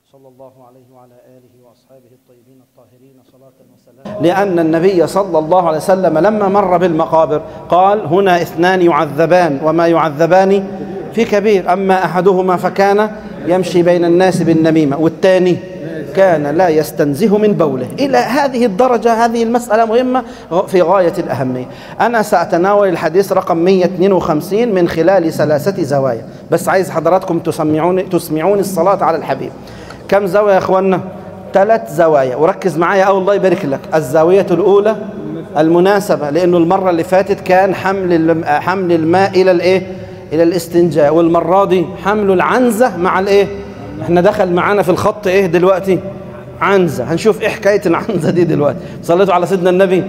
صلى الله عليه وعلى آله وأصحابه الطيبين الطاهرين صلاة وسلام لأن النبي صلى الله عليه وسلم لما مر بالمقابر قال هنا اثنان يعذبان وما يعذبان في كبير أما أحدهما فكان يمشي بين الناس بالنميمة والثاني كان لا يستنزه من بوله إلى هذه الدرجة هذه المسألة مهمة في غاية الأهمية أنا سأتناول الحديث رقم 152 من خلال ثلاثة زوايا بس عايز حضراتكم تسمعوني تسمعوني الصلاة على الحبيب كم زاوية يا اخوانا ثلاث زوايا وركز معايا أو الله يبارك لك الزاوية الأولى المناسبة لأنه المرة اللي فاتت كان حمل حمل الماء إلى الإيه إلى الاستنجاء والمرة دي حمل العنزة مع الإيه احنا دخل معانا في الخط إيه دلوقتي عنزة هنشوف إيه حكاية العنزة دي دلوقتي صليتوا على سيدنا النبي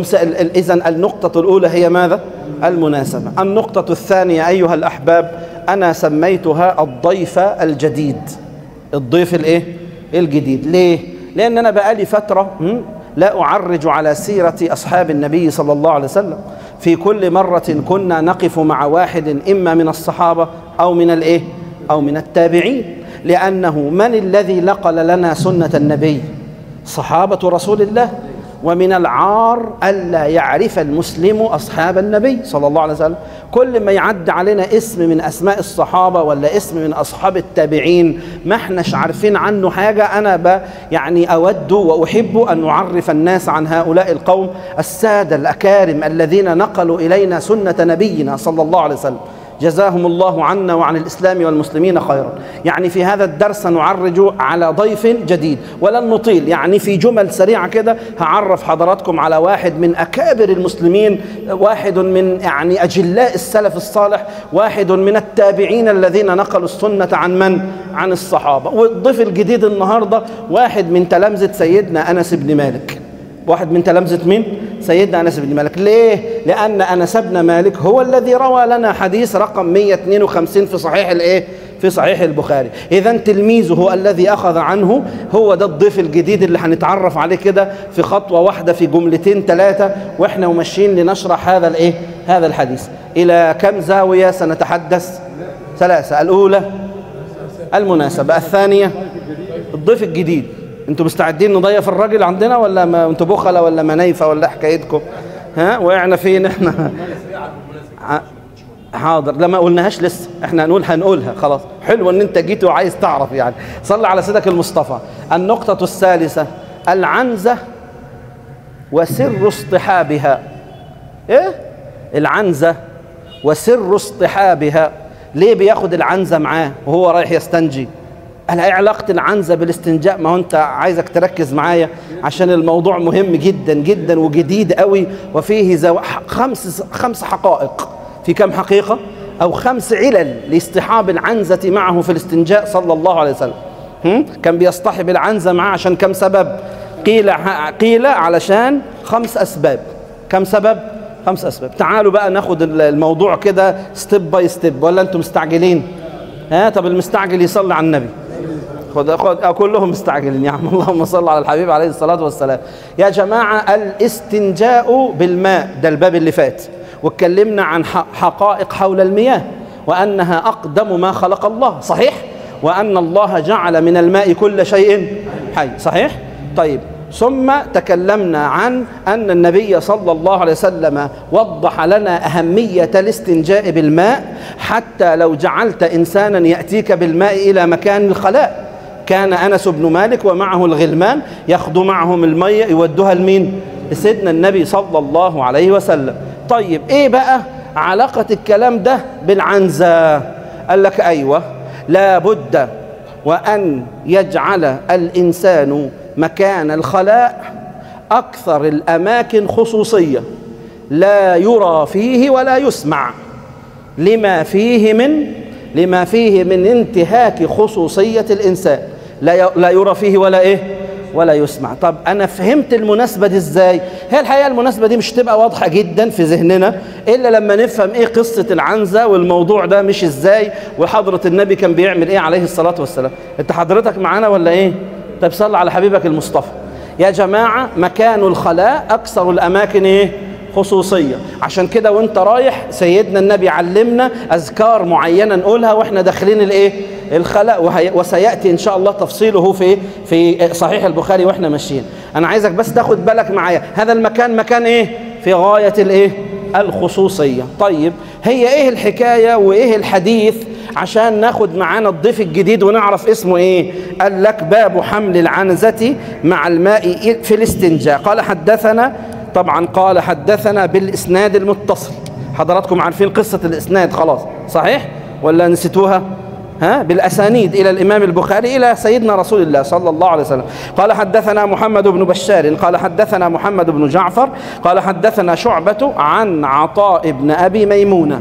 إذا النقطة الأولى هي ماذا المناسبة النقطة الثانية أيها الأحباب أنا سميتها الضيف الجديد الضيف الايه الجديد ليه لان انا بقالي فتره لا اعرج على سيره اصحاب النبي صلى الله عليه وسلم في كل مره كنا نقف مع واحد اما من الصحابه او من الايه او من التابعين لانه من الذي نقل لنا سنه النبي صحابه رسول الله ومن العار ألا يعرف المسلم أصحاب النبي صلى الله عليه وسلم كل ما يعد علينا اسم من أسماء الصحابة ولا اسم من أصحاب التابعين ما احناش عارفين عنه حاجة أنا ب يعني أود وأحب أن نعرف الناس عن هؤلاء القوم السادة الأكارم الذين نقلوا إلينا سنة نبينا صلى الله عليه وسلم جزاهم الله عنا وعن الإسلام والمسلمين خيرا يعني في هذا الدرس نعرج على ضيف جديد ولن نطيل يعني في جمل سريعة كده هعرف حضراتكم على واحد من أكابر المسلمين واحد من يعني أجلاء السلف الصالح واحد من التابعين الذين نقلوا السنة عن من؟ عن الصحابة والضيف الجديد النهاردة واحد من تلامذة سيدنا أنس بن مالك واحد من تلامذة مين؟ سيدنا أنس بن مالك ليه؟ لأن أنس بن مالك هو الذي روى لنا حديث رقم 152 في صحيح الإيه؟ في صحيح البخاري إذا تلميذه الذي أخذ عنه هو ده الضيف الجديد اللي هنتعرف عليه كده في خطوة واحدة في جملتين ثلاثة وإحنا وماشيين لنشرح هذا الإيه؟ هذا الحديث إلى كم زاوية سنتحدث؟ ثلاثة الأولى المناسبة الثانية الضيف الجديد انتوا مستعدين نضيف الراجل عندنا ولا ما انتوا بخله ولا منايفه ولا حكايتكم ها وقعنا فين احنا حاضر لا ما قلناهاش لسه احنا هنقول هنقولها خلاص حلو ان انت جيت وعايز تعرف يعني صلي على سيدك المصطفى النقطة الثالثة العنزة وسر اصطحابها ايه العنزة وسر اصطحابها ليه بياخد العنزة معاه وهو رايح يستنجي هل ايه علاقة العنزة بالاستنجاء ما هو انت عايزك تركز معايا عشان الموضوع مهم جدا جدا وجديد قوي وفيه زو... خمس خمس حقائق في كم حقيقة او خمس علل لاصطحاب العنزة معه في الاستنجاء صلى الله عليه وسلم هم؟ كان بيصطحب العنزة معه عشان كم سبب قيل قيل علشان خمس اسباب كم سبب خمس اسباب تعالوا بقى ناخد الموضوع كده ستيب باي ستيب ولا انتم مستعجلين ها طب المستعجل يصلي على النبي خد خد كلهم مستعجلين يا عم اللهم صل على الحبيب عليه الصلاه والسلام يا جماعه الاستنجاء بالماء ده الباب اللي فات واتكلمنا عن حقائق حول المياه وانها اقدم ما خلق الله صحيح وان الله جعل من الماء كل شيء حي صحيح طيب ثم تكلمنا عن أن النبي صلى الله عليه وسلم وضح لنا أهمية الاستنجاء بالماء حتى لو جعلت إنسانا يأتيك بالماء إلى مكان الخلاء كان أنس بن مالك ومعه الغلمان ياخذوا معهم المية يودوها لمين؟ لسيدنا النبي صلى الله عليه وسلم طيب إيه بقى علاقة الكلام ده بالعنزة قال لك أيوة لا بد وأن يجعل الإنسان مكان الخلاء أكثر الأماكن خصوصية لا يرى فيه ولا يسمع لما فيه من لما فيه من انتهاك خصوصية الإنسان لا لا يرى فيه ولا إيه ولا يسمع طب أنا فهمت المناسبة دي إزاي هي الحقيقة المناسبة دي مش تبقى واضحة جدا في ذهننا إلا لما نفهم إيه قصة العنزة والموضوع ده مش إزاي وحضرة النبي كان بيعمل إيه عليه الصلاة والسلام أنت حضرتك معانا ولا إيه طيب صل على حبيبك المصطفى يا جماعة مكان الخلاء أكثر الأماكن إيه خصوصية عشان كده وانت رايح سيدنا النبي علمنا أذكار معينة نقولها واحنا داخلين الإيه الخلاء وهي وسياتي ان شاء الله تفصيله في في صحيح البخاري واحنا ماشيين انا عايزك بس تاخد بالك معايا هذا المكان مكان ايه في غايه الايه الخصوصيه طيب هي ايه الحكايه وايه الحديث عشان ناخد معانا الضيف الجديد ونعرف اسمه ايه قال لك باب حمل العنزة مع الماء في الاستنجاء قال حدثنا طبعا قال حدثنا بالاسناد المتصل حضراتكم عارفين قصة الاسناد خلاص صحيح ولا نسيتوها ها بالأسانيد إلى الإمام البخاري إلى سيدنا رسول الله صلى الله عليه وسلم قال حدثنا محمد بن بشار قال حدثنا محمد بن جعفر قال حدثنا شعبة عن عطاء بن أبي ميمونة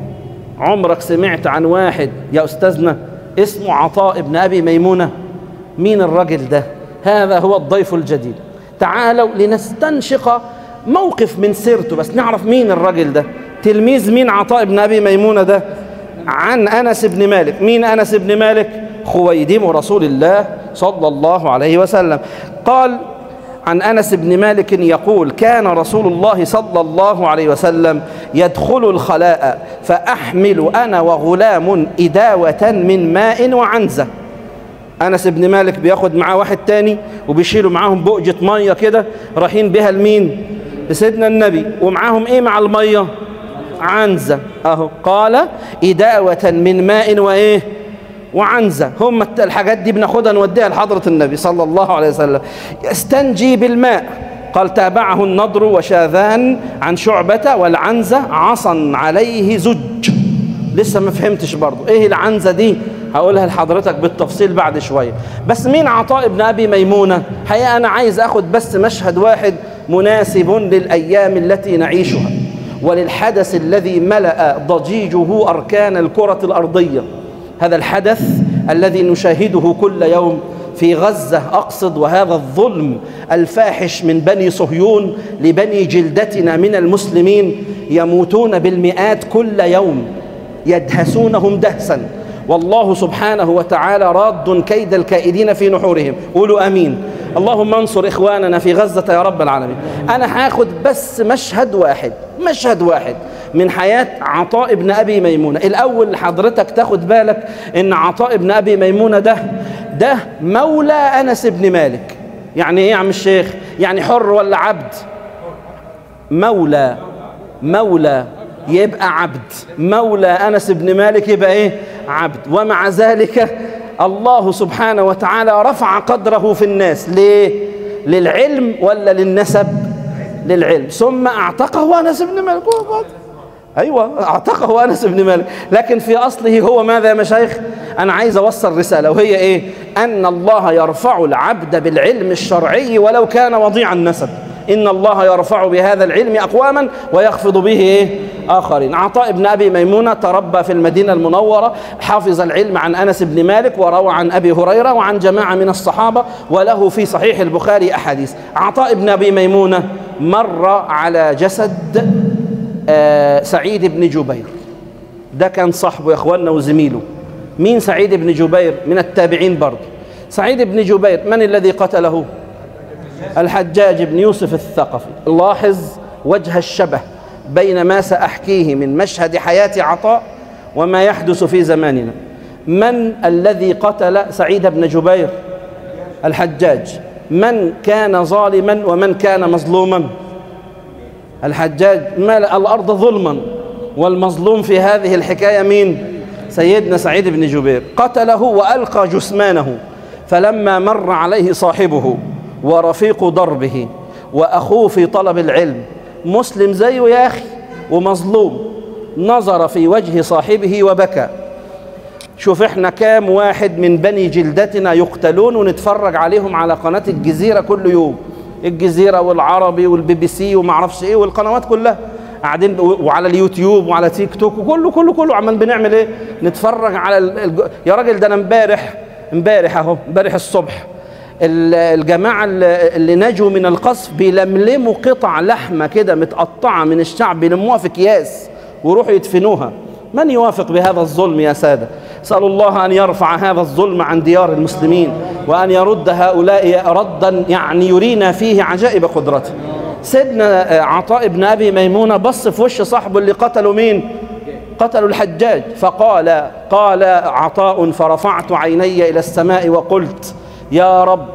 عمرك سمعت عن واحد يا أستاذنا اسمه عطاء بن أبي ميمونة مين الرجل ده هذا هو الضيف الجديد تعالوا لنستنشق موقف من سيرته بس نعرف مين الرجل ده تلميذ مين عطاء بن أبي ميمونة ده عن أنس بن مالك مين أنس بن مالك خويدم رسول الله صلى الله عليه وسلم قال عن انس بن مالك يقول كان رسول الله صلى الله عليه وسلم يدخل الخلاء فاحمل انا وغلام اداوه من ماء وعنزه انس بن مالك بياخد معاه واحد تاني وبيشيلوا معاهم بؤجه ميه كده رايحين بها لمين لسيدنا النبي ومعاهم ايه مع الميه عنزه اهو قال اداوه من ماء وايه وعنزة هم الحاجات دي بناخدها نوديها لحضرة النبي صلى الله عليه وسلم يستنجي بالماء قال تابعه النضر وشاذان عن شعبة والعنزة عصا عليه زج لسه ما فهمتش برضو ايه العنزة دي هقولها لحضرتك بالتفصيل بعد شوية بس مين عطاء ابن أبي ميمونة حقيقة أنا عايز أخد بس مشهد واحد مناسب للأيام التي نعيشها وللحدث الذي ملأ ضجيجه أركان الكرة الأرضية هذا الحدث الذي نشاهده كل يوم في غزة أقصد وهذا الظلم الفاحش من بني صهيون لبني جلدتنا من المسلمين يموتون بالمئات كل يوم يدهسونهم دهسا والله سبحانه وتعالى راد كيد الكائدين في نحورهم قولوا أمين اللهم انصر إخواننا في غزة يا رب العالمين أنا هاخد بس مشهد واحد مشهد واحد من حياة عطاء بن أبي ميمونة الأول حضرتك تاخد بالك إن عطاء بن أبي ميمونة ده ده مولى أنس بن مالك يعني إيه يا عم الشيخ يعني حر ولا عبد مولى مولى يبقى عبد مولى أنس بن مالك يبقى إيه عبد ومع ذلك الله سبحانه وتعالى رفع قدره في الناس ليه للعلم ولا للنسب للعلم ثم اعتقه انس بن مالك ايوه اعتقه انس بن مالك لكن في اصله هو ماذا يا مشايخ انا عايز اوصل رساله وهي ايه ان الله يرفع العبد بالعلم الشرعي ولو كان وضيع النسب إن الله يرفع بهذا العلم أقواما ويخفض به إيه؟ آخرين عطاء بن أبي ميمونة تربى في المدينة المنورة حافظ العلم عن أنس بن مالك وروى عن أبي هريرة وعن جماعة من الصحابة وله في صحيح البخاري أحاديث عطاء بن أبي ميمونة مر على جسد آه سعيد بن جبير ده كان صاحبه يا اخواننا وزميله مين سعيد بن جبير من التابعين برضه سعيد بن جبير من الذي قتله الحجاج بن يوسف الثقفي لاحظ وجه الشبه بين ما سأحكيه من مشهد حياة عطاء وما يحدث في زماننا من الذي قتل سعيد بن جبير الحجاج من كان ظالما ومن كان مظلوما الحجاج ملأ الأرض ظلما والمظلوم في هذه الحكاية مين سيدنا سعيد بن جبير قتله وألقى جثمانه فلما مر عليه صاحبه ورفيق دربه وأخوه في طلب العلم مسلم زيه يا أخي ومظلوم نظر في وجه صاحبه وبكى شوف احنا كام واحد من بني جلدتنا يقتلون ونتفرج عليهم على قناة الجزيرة كل يوم الجزيرة والعربي والبي بي سي ومعرفش ايه والقنوات كلها قاعدين وعلى اليوتيوب وعلى تيك توك وكله كله كله عمال بنعمل ايه نتفرج على الج... يا راجل ده انا امبارح امبارح اهو امبارح الصبح الجماعة اللي نجوا من القصف بيلملموا قطع لحمة كده متقطعة من الشعب بيلموها في أكياس ويروحوا يدفنوها من يوافق بهذا الظلم يا سادة سأل الله أن يرفع هذا الظلم عن ديار المسلمين وأن يرد هؤلاء ردا يعني يرينا فيه عجائب قدرته سيدنا عطاء بن أبي ميمونة بص في وش صاحبه اللي قتلوا مين قتلوا الحجاج فقال قال عطاء فرفعت عيني إلى السماء وقلت يا رب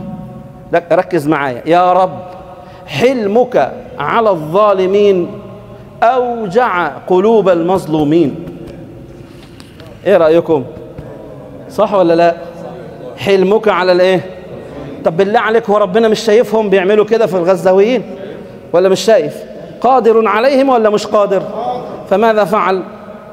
ركز معايا يا رب حلمك على الظالمين أوجع قلوب المظلومين ايه رأيكم صح ولا لا حلمك على الايه طب بالله عليك هو ربنا مش شايفهم بيعملوا كده في الغزاويين ولا مش شايف قادر عليهم ولا مش قادر فماذا فعل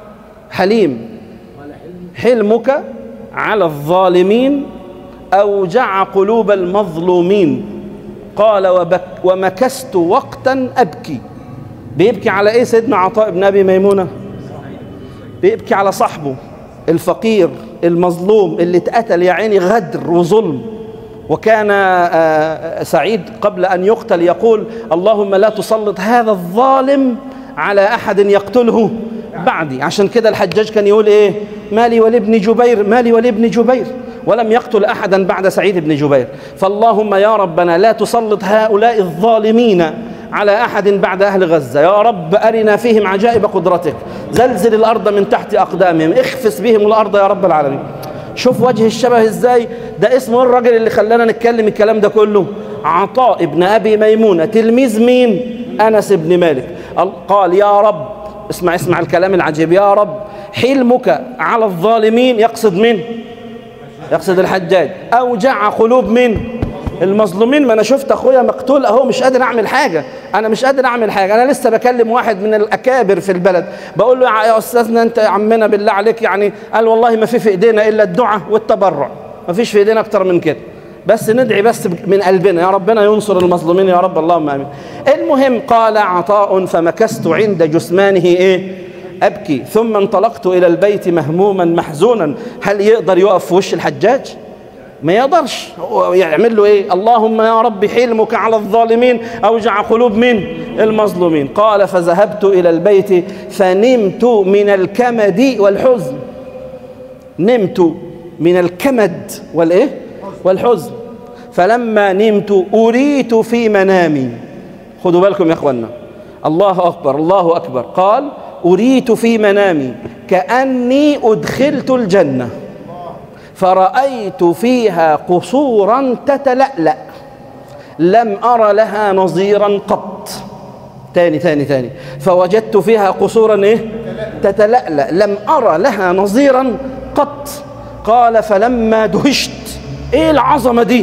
حليم حلمك على الظالمين أوجع قلوب المظلومين قال وبك ومكست وقتا أبكي بيبكي على إيه سيدنا عطاء بن أبي ميمونة بيبكي على صاحبه الفقير المظلوم اللي اتقتل يا عيني غدر وظلم وكان سعيد قبل أن يقتل يقول اللهم لا تسلط هذا الظالم على أحد يقتله بعدي عشان كده الحجاج كان يقول إيه مالي ولابن جبير مالي ولابن جبير ولم يقتل أحدا بعد سعيد بن جبير فاللهم يا ربنا لا تسلط هؤلاء الظالمين على أحد بعد أهل غزة يا رب أرنا فيهم عجائب قدرتك زلزل الأرض من تحت أقدامهم اخفس بهم الأرض يا رب العالمين شوف وجه الشبه ازاي ده اسمه الراجل اللي خلانا نتكلم الكلام ده كله عطاء ابن أبي ميمونة تلميذ مين أنس بن مالك قال يا رب اسمع اسمع الكلام العجيب يا رب حلمك على الظالمين يقصد من يقصد الحجاج أوجع قلوب من المظلومين ما انا شفت اخويا مقتول اهو مش قادر اعمل حاجه انا مش قادر اعمل حاجه انا لسه بكلم واحد من الاكابر في البلد بقول له يا استاذنا انت يا عمنا بالله عليك يعني قال والله ما في في ايدينا الا الدعاء والتبرع ما فيش في ايدينا اكتر من كده بس ندعي بس من قلبنا يا ربنا ينصر المظلومين يا رب اللهم امين المهم قال عطاء فمكثت عند جثمانه ايه ابكي ثم انطلقت الى البيت مهموما محزونا هل يقدر يقف في وش الحجاج ما يقدرش يعمل له ايه اللهم يا رب حلمك على الظالمين اوجع قلوب من المظلومين قال فذهبت الى البيت فنمت من الكمد والحزن نمت من الكمد والايه والحزن فلما نمت اريت في منامي خدوا بالكم يا اخوانا الله اكبر الله اكبر قال اريت في منامي كاني ادخلت الجنه فرأيت فيها قصورا تتلألأ لم أر لها نظيرا قط تاني تاني تاني فوجدت فيها قصورا إيه؟ تتلألأ لم أرى لها نظيرا قط قال فلما دهشت إيه العظمة دي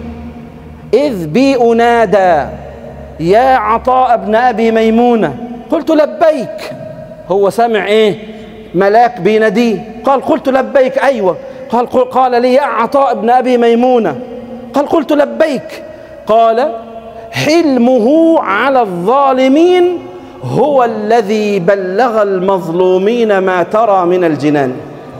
إذ بي أنادى يا عطاء ابن أبي ميمونة قلت لبيك هو سامع إيه ملاك بيناديه قال قلت لبيك أيوة قال قال لي يا عطاء ابن ابي ميمونه قال قلت لبيك قال حلمه على الظالمين هو الذي بلغ المظلومين ما ترى من الجنان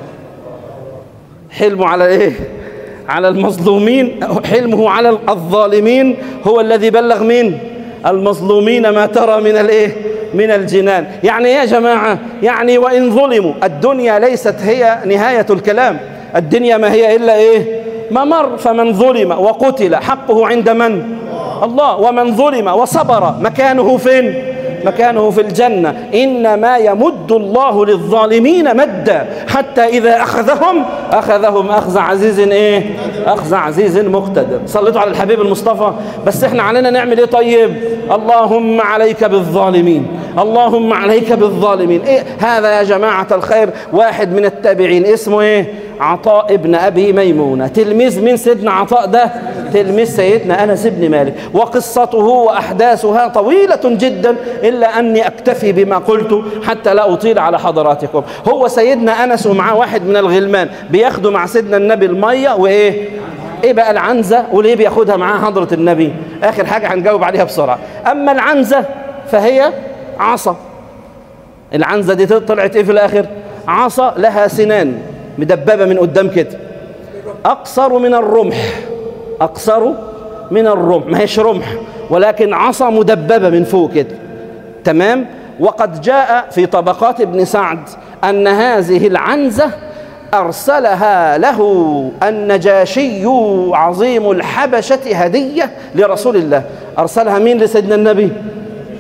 حلمه على ايه على المظلومين حلمه على الظالمين هو الذي بلغ مين المظلومين ما ترى من الايه من الجنان يعني يا جماعه يعني وان ظلموا الدنيا ليست هي نهايه الكلام الدنيا ما هي إلا إيه ممر فمن ظلم وقتل حقه عند من الله ومن ظلم وصبر مكانه فين مكانه في الجنة إنما يمد الله للظالمين مدا حتى إذا أخذهم أخذهم أخذ عزيز إيه أخذ عزيز مقتدر صليتوا على الحبيب المصطفى بس إحنا علينا نعمل إيه طيب اللهم عليك بالظالمين اللهم عليك بالظالمين إيه هذا يا جماعة الخير واحد من التابعين اسمه إيه عطاء ابن أبي ميمونة تلميذ من سيدنا عطاء ده تلميذ سيدنا أنس بن مالك وقصته وأحداثها طويلة جدا إلا أني أكتفي بما قلت حتى لا أطيل على حضراتكم هو سيدنا أنس ومعاه واحد من الغلمان بياخدوا مع سيدنا النبي المية وإيه ايه بقى العنزة وليه بياخدها معاه حضرة النبي اخر حاجة هنجاوب عليها بسرعة اما العنزة فهي عصا العنزة دي طلعت ايه في الاخر عصا لها سنان مدببة من قدام كده اقصر من الرمح اقصر من الرمح ما هيش رمح ولكن عصا مدببة من فوق كده تمام وقد جاء في طبقات ابن سعد أن هذه العنزة أرسلها له النجاشي عظيم الحبشة هدية لرسول الله أرسلها مين لسيدنا النبي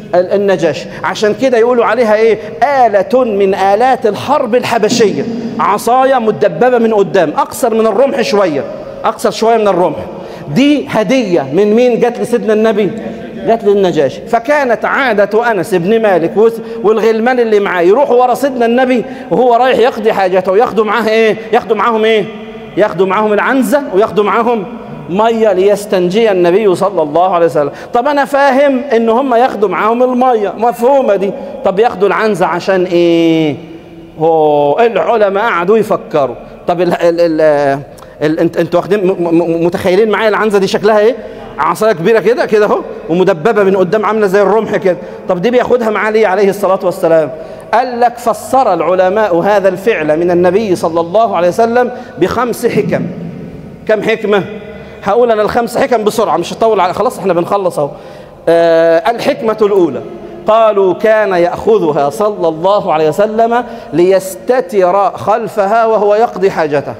ال- النجاشي عشان كده يقولوا عليها ايه آلة من آلات الحرب الحبشية عصاية مدببة من قدام أقصر من الرمح شوية أقصر شوية من الرمح دي هدية من مين جت لسيدنا النبي جت للنجاشي فكانت عادة أنس بن مالك وس- والغلمان اللي معاه يروحوا ورا سيدنا النبي وهو رايح يقضي حاجته وياخدوا معاه ايه ياخدوا معاهم ايه ياخدوا معاهم العنزة وياخدوا معاهم ميه ليستنجي النبي صلى الله عليه وسلم طب انا فاهم ان هم ياخدوا معاهم الميه مفهومه دي طب ياخدوا العنزه عشان ايه هو العلماء قعدوا يفكروا طب ال ال ال ال انت انتوا واخدين م- م- متخيلين معايا العنزه دي شكلها ايه عصايه كبيره كده كده اهو ومدببه من قدام عامله زي الرمح كده طب دي بياخدها معاه ليه عليه الصلاه والسلام قال لك فسر العلماء هذا الفعل من النبي صلى الله عليه وسلم بخمس حكم كم حكمة؟ هقول أنا الخمس حكم بسرعة مش هطول على خلاص احنا بنخلص أهو. آه الحكمة الأولى قالوا كان يأخذها صلى الله عليه وسلم ليستتر خلفها وهو يقضي حاجته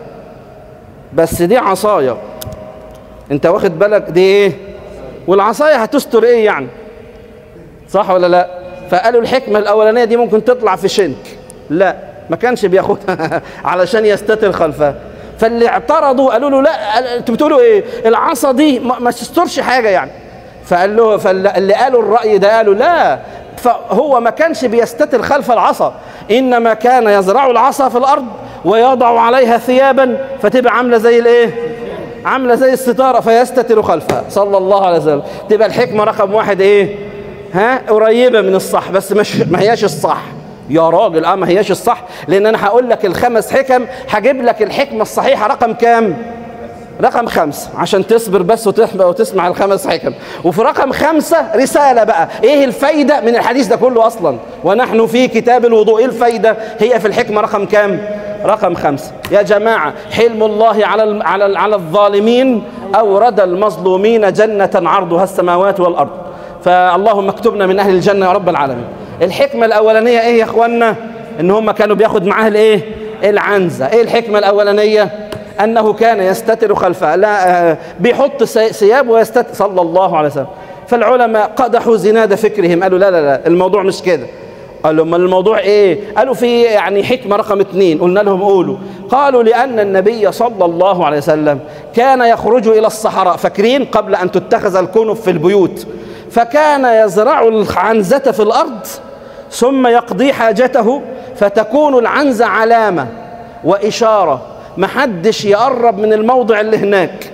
بس دي عصاية انت واخد بالك دي ايه والعصاية هتستر ايه يعني صح ولا لا فقالوا الحكمة الأولانية دي ممكن تطلع في شنك لا ما كانش بياخدها علشان يستتر خلفها فاللي اعترضوا قالوا له لا انتوا بتقولوا ايه العصا دي ما, ما تسترش حاجة يعني فقال له فاللي قالوا الرأي ده قالوا لا فهو ما كانش بيستتر خلف العصا إنما كان يزرع العصا في الأرض ويضع عليها ثيابا فتبقى عاملة زي الايه عاملة زي الستارة فيستتر خلفها صلى الله عليه وسلم تبقى الحكمة رقم واحد ايه ها قريبة من الصح بس مش ما هياش الصح يا راجل اه ما هياش الصح لان انا هقول لك الخمس حكم هجيب لك الحكمة الصحيحة رقم كام رقم خمسة عشان تصبر بس وتحبق وتسمع الخمس حكم وفي رقم خمسة رسالة بقى ايه الفايدة من الحديث ده كله اصلا ونحن في كتاب الوضوء ايه الفايدة هي في الحكمة رقم كام رقم خمسة يا جماعة حلم الله على الم- على ال- على الظالمين أورد المظلومين جنة عرضها السماوات والأرض فاللهم اكتبنا من أهل الجنة يا رب العالمين الحكمة الأولانية إيه يا إخوانا إن هم كانوا بياخد معاه الإيه العنزة إيه الحكمة الأولانية أنه كان يستتر خلفها لا آه، بيحط سي- ثياب ويستتر صلى الله عليه وسلم فالعلماء قدحوا زناد فكرهم قالوا لا لا لا الموضوع مش كده قالوا ما الموضوع ايه قالوا في يعني حكمة رقم اثنين قلنا لهم قولوا قالوا لأن النبي صلى الله عليه وسلم كان يخرج إلى الصحراء فاكرين قبل أن تتخذ الكنف في البيوت فكان يزرع العنزة في الأرض ثم يقضي حاجته فتكون العنزة علامة وإشارة محدش يقرب من الموضع اللي هناك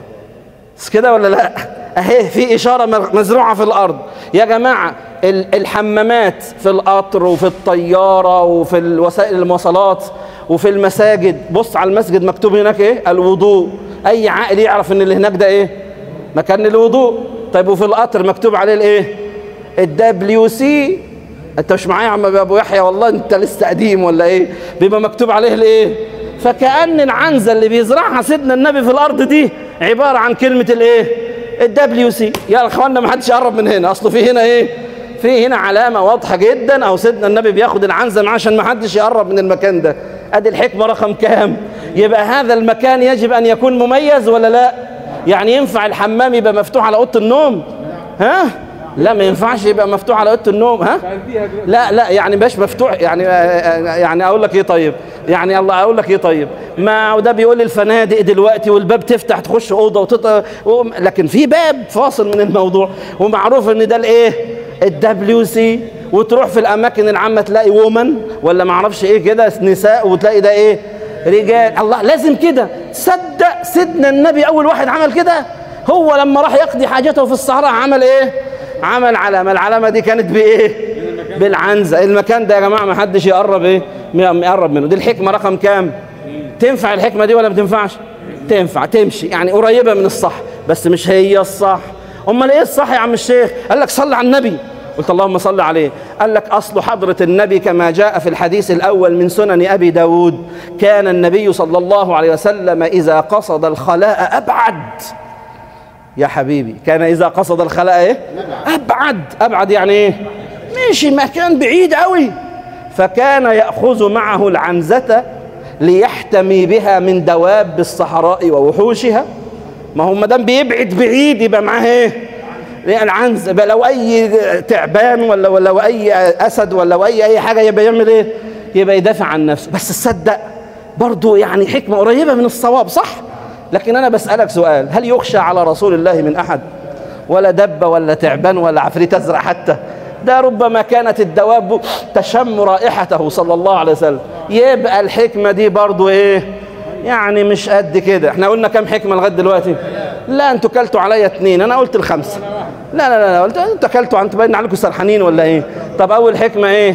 بس كده ولا لا اهي في اشاره مر- مزروعه في الارض يا جماعه ال- الحمامات في القطر وفي الطياره وفي الوسائل المواصلات وفي المساجد بص على المسجد مكتوب هناك ايه الوضوء اي عاقل يعرف ان اللي هناك ده ايه مكان الوضوء طيب وفي القطر مكتوب عليه الايه الدبليو سي انت مش معايا يا عم ابو يحيى والله انت لسه قديم ولا ايه بيبقى مكتوب عليه الايه فكأن العنزة اللي بيزرعها سيدنا النبي في الأرض دي عبارة عن كلمة الإيه؟ الدبليو سي يا إخوانا ما حدش يقرب من هنا أصله في هنا إيه؟ في هنا علامة واضحة جدا أو سيدنا النبي بياخد العنزة معاه عشان ما حدش يقرب من المكان ده أدي الحكمة رقم كام؟ يبقى هذا المكان يجب أن يكون مميز ولا لا؟ يعني ينفع الحمام يبقى مفتوح على أوضة النوم؟ ها؟ لا ما ينفعش يبقى مفتوح على اوضه النوم ها لا لا يعني مش مفتوح يعني يعني اقول لك ايه طيب يعني الله اقول لك ايه طيب ما وده بيقول الفنادق دلوقتي والباب تفتح تخش اوضه وتط... و... لكن في باب فاصل من الموضوع ومعروف ان ده الايه الدبليو سي وتروح في الاماكن العامه تلاقي وومن ولا ما اعرفش ايه كده نساء وتلاقي ده ايه رجال الله لازم كده صدق سيدنا النبي اول واحد عمل كده هو لما راح يقضي حاجته في الصحراء عمل ايه عمل علامة العلامة دي كانت بإيه بالعنزة المكان ده يا جماعة ما حدش يقرب إيه يقرب منه دي الحكمة رقم كام تنفع الحكمة دي ولا ما تنفعش تنفع تمشي يعني قريبة من الصح بس مش هي الصح أمال إيه الصح يا عم الشيخ قال لك صلي على النبي قلت اللهم صل عليه قال لك أصل حضرة النبي كما جاء في الحديث الأول من سنن أبي داود كان النبي صلى الله عليه وسلم إذا قصد الخلاء أبعد يا حبيبي كان إذا قصد الخلاء إيه؟ أبعد أبعد يعني إيه؟ ماشي مكان بعيد قوي فكان يأخذ معه العنزة ليحتمي بها من دواب الصحراء ووحوشها ما هو ما دام بيبعد بعيد يبقى معاه إيه؟ العنز يبقى لو اي تعبان ولا ولا لو اي اسد ولا لو اي اي حاجه يبقى يعمل ايه يبقى يدافع عن نفسه بس تصدق برضه يعني حكمه قريبه من الصواب صح لكن انا بسالك سؤال هل يخشى على رسول الله من احد ولا دب ولا تعبان ولا عفريت ازرق حتى ده ربما كانت الدواب تشم رائحته صلى الله عليه وسلم يبقى الحكمة دي برضو ايه يعني مش قد كده احنا قلنا كم حكمة لغاية دلوقتي لا انتوا كلتوا عليا اتنين انا قلت الخمسة لا لا لا, لا. قلت انتوا كلتوا انتوا باين عليكم سرحانين ولا ايه طب اول حكمة ايه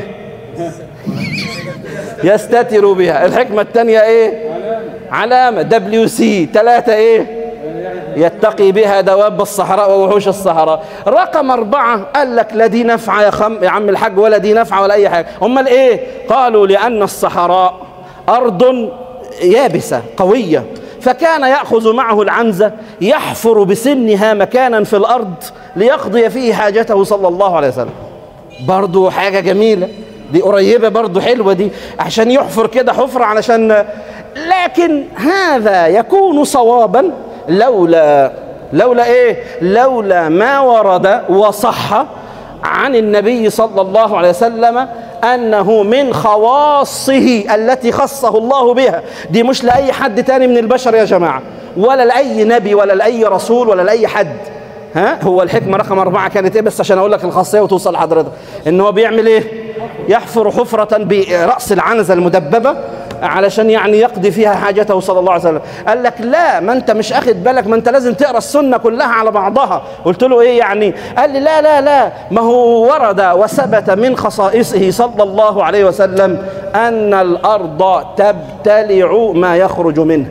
يستتروا بها الحكمة الثانية ايه علامة دبليو سي ثلاثة ايه يتقي بها دواب الصحراء ووحوش الصحراء رقم أربعة قال لك لا دي نفعة يا, خم يا عم الحاج ولا دي نفعة ولا أي حاجة أمال إيه قالوا لأن الصحراء أرض يابسة قوية فكان يأخذ معه العنزة يحفر بسنها مكانا في الأرض ليقضي فيه حاجته صلى الله عليه وسلم برضو حاجة جميلة دي قريبة برضو حلوة دي عشان يحفر كده حفرة علشان لكن هذا يكون صوابا لولا لولا ايه لولا ما ورد وصح عن النبي صلى الله عليه وسلم انه من خواصه التي خصه الله بها دي مش لاي حد تاني من البشر يا جماعه ولا لاي نبي ولا لاي رسول ولا لاي حد ها هو الحكمه رقم أربعة كانت ايه بس عشان اقول لك الخاصيه وتوصل لحضرتك ان هو بيعمل ايه يحفر حفره براس العنزه المدببه علشان يعني يقضي فيها حاجته صلى الله عليه وسلم قال لك لا ما انت مش اخد بالك ما انت لازم تقرا السنه كلها على بعضها قلت له ايه يعني قال لي لا لا لا ما هو ورد وثبت من خصائصه صلى الله عليه وسلم ان الارض تبتلع ما يخرج منه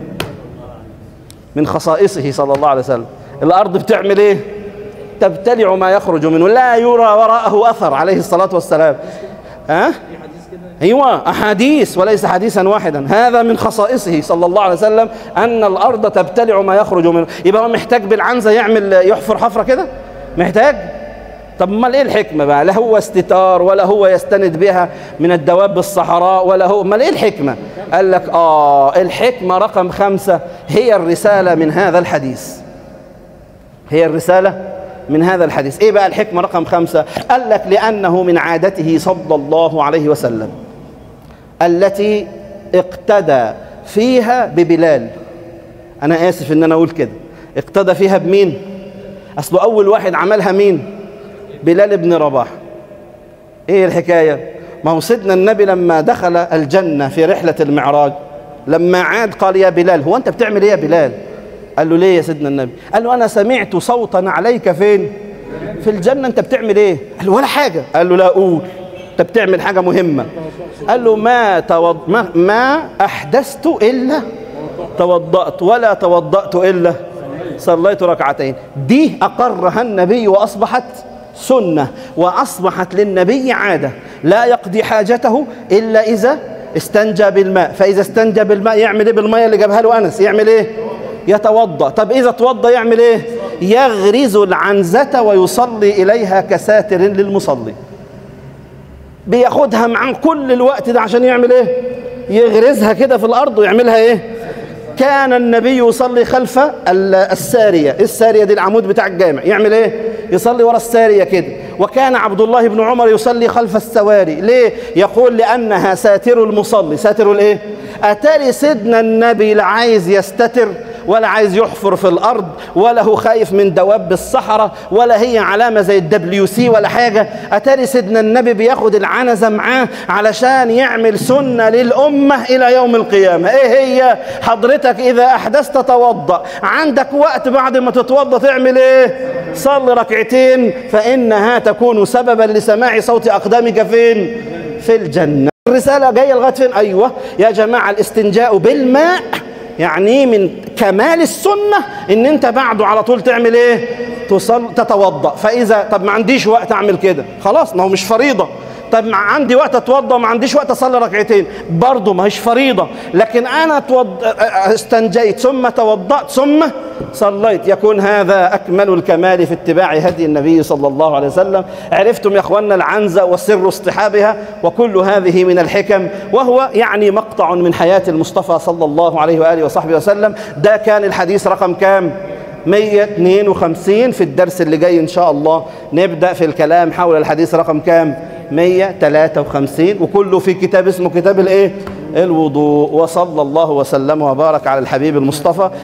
من خصائصه صلى الله عليه وسلم الارض بتعمل ايه تبتلع ما يخرج منه لا يرى وراءه اثر عليه الصلاه والسلام ها أه؟ ايوه احاديث وليس حديثا واحدا هذا من خصائصه صلى الله عليه وسلم ان الارض تبتلع ما يخرج منه يبقى هو محتاج بالعنزه يعمل يحفر حفره كده محتاج طب امال ايه الحكمه بقى لا هو استتار ولا هو يستند بها من الدواب بالصحراء ولا هو امال ايه الحكمه قال لك اه الحكمه رقم خمسة هي الرساله من هذا الحديث هي الرساله من هذا الحديث ايه بقى الحكمة رقم خمسة قال لك لأنه من عادته صلى الله عليه وسلم التي اقتدى فيها ببلال أنا آسف إن أنا أقول كده اقتدى فيها بمين أصله أول واحد عملها مين بلال بن رباح ايه الحكاية ما هو سيدنا النبي لما دخل الجنة في رحلة المعراج لما عاد قال يا بلال هو أنت بتعمل ايه يا بلال قال له ليه يا سيدنا النبي قال له انا سمعت صوتا عليك فين في الجنه انت بتعمل ايه قال له ولا حاجه قال له لا قول انت بتعمل حاجه مهمه قال له ما توض... ما, ما احدثت الا توضأت ولا توضأت الا صليت ركعتين دي اقرها النبي واصبحت سنه واصبحت للنبي عاده لا يقضي حاجته الا اذا استنجى بالماء فاذا استنجى بالماء يعمل ايه بالميه اللي جابها له انس يعمل ايه يتوضا طب اذا توضا يعمل ايه يغرز العنزه ويصلي اليها كساتر للمصلي بياخدها معاه كل الوقت ده عشان يعمل ايه يغرزها كده في الارض ويعملها ايه كان النبي يصلي خلف الساريه الساريه دي العمود بتاع الجامع يعمل ايه يصلي ورا الساريه كده وكان عبد الله بن عمر يصلي خلف السواري ليه يقول لانها ساتر المصلي ساتر الايه اتاري سيدنا النبي لا عايز يستتر ولا عايز يحفر في الارض ولا هو خايف من دواب الصحراء ولا هي علامه زي الدبليو سي ولا حاجه اتاري سيدنا النبي بياخد العنزه معاه علشان يعمل سنه للامه الى يوم القيامه ايه هي حضرتك اذا احدثت توضا عندك وقت بعد ما تتوضا تعمل ايه صلي ركعتين فانها تكون سببا لسماع صوت اقدامك فين في الجنه الرساله جايه لغايه فين ايوه يا جماعه الاستنجاء بالماء يعني من كمال السنة ان انت بعده على طول تعمل ايه تصل تتوضأ فاذا طب ما عنديش وقت اعمل كده خلاص ما هو مش فريضة طب ما عندي وقت اتوضى وما عنديش وقت اصلي ركعتين برضه ما هيش فريضه لكن انا توض... استنجيت ثم توضات ثم صليت يكون هذا اكمل الكمال في اتباع هدي النبي صلى الله عليه وسلم عرفتم يا اخواننا العنزه وسر اصطحابها وكل هذه من الحكم وهو يعني مقطع من حياه المصطفى صلى الله عليه واله وصحبه وسلم ده كان الحديث رقم كام 152 في الدرس اللي جاي إن شاء الله نبدأ في الكلام حول الحديث رقم كام 153 وكله في كتاب اسمه كتاب الايه الوضوء وصلى الله وسلم وبارك على الحبيب المصطفى